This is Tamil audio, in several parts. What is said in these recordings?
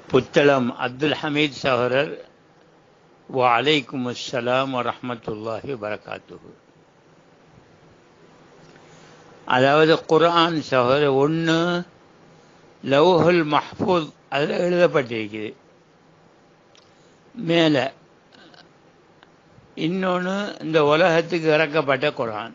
புத்தளம் அப்துல் ஹமீத் சஹரர் வலைக்கும் அஸ்ஸலாம் வரஹமத்துல்லாஹி வரகாத்துஹு அதாவது குர்ஆன் சஹர் ஒன்று லவ்ஹுல் மஹ்பூஸ் அதில் எழுதப்பட்டிருக்குது மேலே இன்னொன்று இந்த உலகத்துக்கு இறக்கப்பட்ட குரான்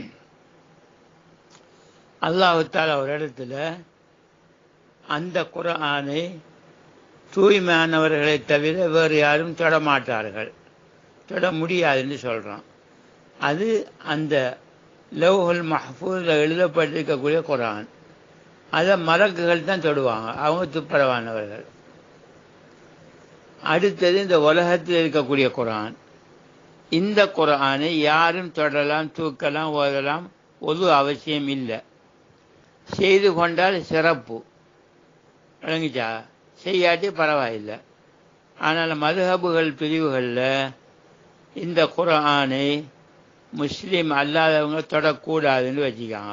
அல்லாஹுத்தால் ஒரு இடத்துல அந்த குரானை தூய்மையானவர்களை தவிர வேறு யாரும் தொட மாட்டார்கள் தொட முடியாதுன்னு சொல்கிறான் அது அந்த லவ்ஹுல் மஹ்பூஸில் எழுதப்பட்டிருக்கக்கூடிய குரான் அதை மலக்குகள் தான் தொடுவாங்க அவங்க துப்புரவானவர்கள் அடுத்தது இந்த உலகத்தில் இருக்கக்கூடிய குரான் இந்த குரானை யாரும் தொடலாம் தூக்கலாம் ஓதலாம் ஒரு அவசியம் இல்லை செய்து கொண்டால் சிறப்பு விளங்கிச்சா செய்யாட்டி பரவாயில்லை ஆனால் மதுஹபுகள் பிரிவுகளில் இந்த குரானை முஸ்லீம் அல்லாதவங்க தொடக்கூடாதுன்னு வச்சுக்காங்க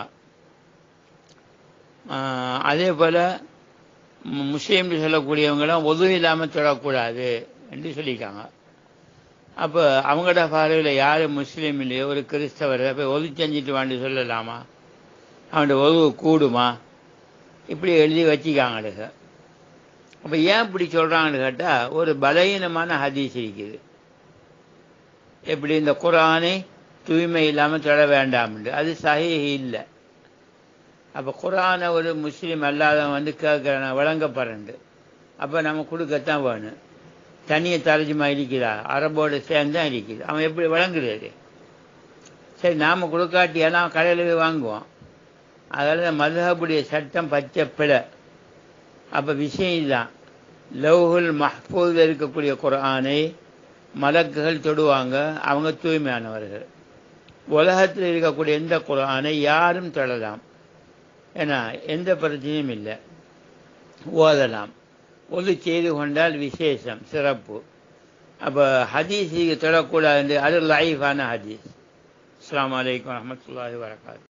அதே போல் முஸ்லீம் சொல்லக்கூடியவங்களாம் உதவி இல்லாமல் தொடக்கூடாது என்று சொல்லியிருக்காங்க அப்போ அவங்களோட பார்வையில் யார் முஸ்லீம் இல்லையோ ஒரு கிறிஸ்தவரை போய் ஒது செஞ்சுட்டு வாண்டு சொல்லலாமா அவனோட உதவு கூடுமா இப்படி எழுதி வச்சுக்காங்களுக்கு அப்போ ஏன் இப்படி சொல்கிறாங்கன்னு கேட்டால் ஒரு பலகீனமான ஹதீஸ் இருக்குது எப்படி இந்த குரானை தூய்மை இல்லாமல் தொட வேண்டாம்னு அது சஹி இல்லை அப்போ குரானை ஒரு முஸ்லீம் அல்லாதவன் வந்து கேட்குறான் வழங்கப்படுறண்டு அப்போ நம்ம கொடுக்கத்தான் வேணும் தனியை தரஜுமா இருக்கிறா அரபோடு சேர்ந்தான் இருக்குது அவன் எப்படி வழங்குறது சரி நாம் கொடுக்காட்டியெல்லாம் கடையில் வாங்குவோம் அதில் மதுஹபுடைய சட்டம் பச்சை பிழை அப்போ விஷயம் தான் லவ்ஹுல் மஹ்பூதில் இருக்கக்கூடிய குரானை மலக்குகள் தொடுவாங்க அவங்க தூய்மையானவர்கள் உலகத்தில் இருக்கக்கூடிய எந்த குரானை யாரும் தொடலாம் ஏன்னா எந்த பிரச்சனையும் இல்லை ஓதலாம் ஒது செய்து கொண்டால் விசேஷம் சிறப்பு அப்போ ஹதீஸுக்கு தொடக்கூடாது அது லைஃபான ஹதீஸ் அஸ்லாம் வலைக்கம் வரமத்துல்லாஹி வரகாத்து